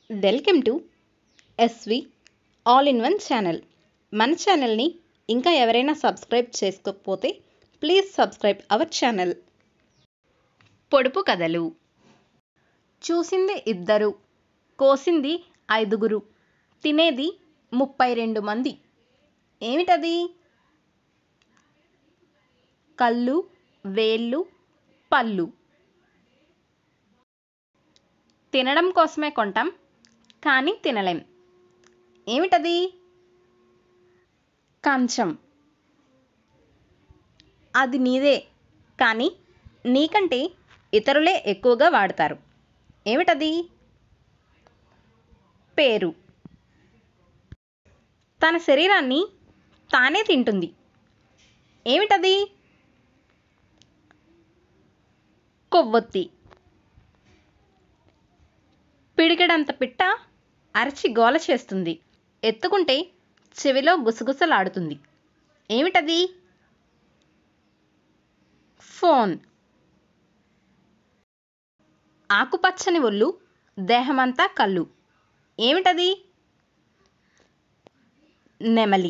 welcome to SV all in one channel మన ఛానల్ని ఇంకా ఎవరైనా సబ్స్క్రైబ్ చేసుకోకపోతే ప్లీజ్ సబ్స్క్రైబ్ అవర్ ఛానల్ పొడుపు కథలు చూసింది ఇద్దరు కోసింది ఐదుగురు తినేది ముప్పై రెండు మంది ఏమిటది కళ్ళు వేళ్ళు పళ్ళు తినడం కోసమే కొంటాం కానీ తినలేం ఏమిటది కంచం అది నీదే కానీ నీకంటే ఇతరులే ఎక్కువగా వాడతారు ఏమిటది పేరు తన శరీరాన్ని తానే తింటుంది ఏమిటది కొవ్వొత్తి పిడికెడంత పిట్ట అరచి గోల చేస్తుంది ఎత్తుకుంటే చెవిలో గుసగుసలాడుతుంది ఏమిటది ఫోన్ ఆకుపచ్చని ఒళ్ళు దేహమంతా కళ్ళు ఏమిటది నెమలి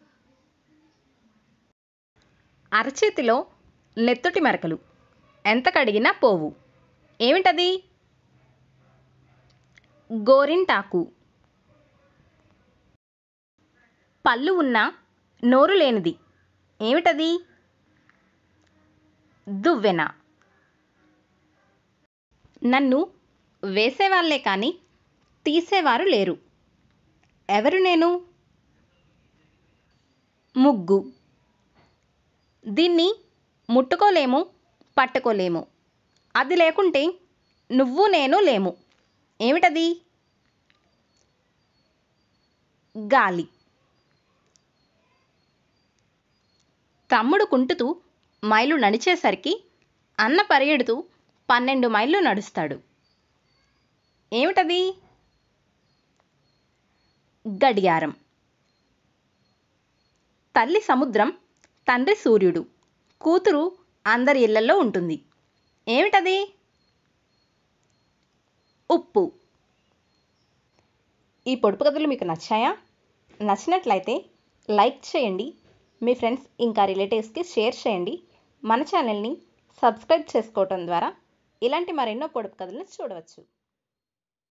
అరచేతిలో నెత్తుటి మరకలు ఎంత కడిగినా పోవు ఏమిటది గోరింటాకు పళ్ళు ఉన్న నోరు లేనిది ఏమిటది దువ్వెన నన్ను వేసేవాళ్లే కానీ తీసేవారు లేరు ఎవరు నేను ముగ్గు దీన్ని ముట్టుకోలేము పట్టుకోలేము అది లేకుంటే నువ్వు నేను లేము ఏమిటది గాలి తమ్ముడు కుంటుతూ మైలు నడిచేసరికి అన్న పరిగెడుతూ పన్నెండు మైళ్ళు నడుస్తాడు ఏమిటది గడియారం తల్లి సముద్రం తండ్రి సూర్యుడు కూతురు అందరి ఇళ్లలో ఉంటుంది ఏమిటది ఉప్పు ఈ పొడుపు కథలు మీకు నచ్చాయా నచ్చినట్లయితే లైక్ చేయండి మీ ఫ్రెండ్స్ ఇంకా రిలేటివ్స్కి షేర్ చేయండి మన ఛానల్ని సబ్స్క్రైబ్ చేసుకోవటం ద్వారా ఇలాంటి మరెన్నో పొడుపు కథలను చూడవచ్చు